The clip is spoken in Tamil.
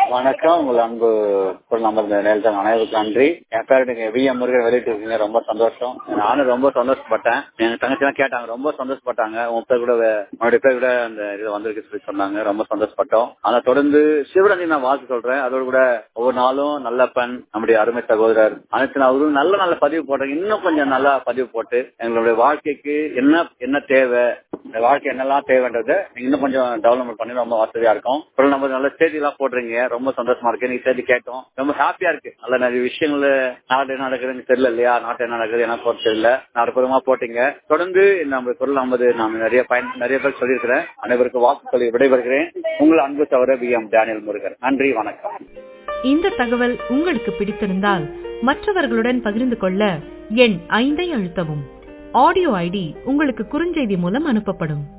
வணக்கம் உங்கள் அன்பு குரல் நம்பர் நேர்தான் அனைவருக்கும் நன்றி என் பேர் நீங்க வி எம் முருகன் வெளியிட்டு இருக்கீங்க ரொம்ப சந்தோஷம் நானும் ரொம்ப சந்தோஷப்பட்டேன் எங்க தங்கச்சி எல்லாம் கேட்டாங்க ரொம்ப சந்தோஷப்பட்டாங்க உன் பேர் கூட வே- உன்னுடைய பேர் கூட அந்த இது வந்திருக்கு சொல்லி சொன்னாங்க ரொம்ப சந்தோஷப்பட்டோம் ஆனா தொடர்ந்து சிவரஞ்சன் நான் வாழ்த்து சொல்றேன் அதோட கூட ஒவ்வொரு நாளும் நல்ல பெண் நம்முடைய அருமை சகோதரர் அனைத்து அவரும் நல்ல நல்ல பதிவு போடுறாங்க இன்னும் கொஞ்சம் நல்லா பதிவு போட்டு எங்களுடைய வாழ்க்கைக்கு என்ன என்ன தேவை இந்த வாழ்க்கை என்னெல்லாம் தேவைன்றதை நீங்க இன்னும் கொஞ்சம் டெவலப்மெண்ட் பண்ணி ரொம்ப வசதியா இருக்கும் அப்புறம் நம்ம நல்ல செய்தி எல்லாம் போடுறீங்க ரொம்ப சந்தோஷமா இருக்கு நீங்க செய்தி கேட்டோம் ரொம்ப ஹாப்பியா இருக்கு நல்ல நிறைய விஷயங்கள் நாடு என்ன நடக்குதுன்னு தெரியல இல்லையா நாட்டு என்ன நடக்குது என்ன போறது தெரியல நாடுபுறமா போட்டீங்க தொடர்ந்து நம்ம குரல் ஐம்பது நான் நிறைய பயன் நிறைய பேர் சொல்லியிருக்கிறேன் அனைவருக்கும் வாக்கு சொல்லி விடைபெறுகிறேன் உங்கள் அன்பு தவிர பி எம் டேனியல் முருகன் நன்றி வணக்கம் இந்த தகவல் உங்களுக்கு பிடித்திருந்தால் மற்றவர்களுடன் பகிர்ந்து கொள்ள எண் ஐந்தை அழுத்தவும் ஆடியோ ஐடி உங்களுக்கு குறுஞ்செய்தி மூலம் அனுப்பப்படும்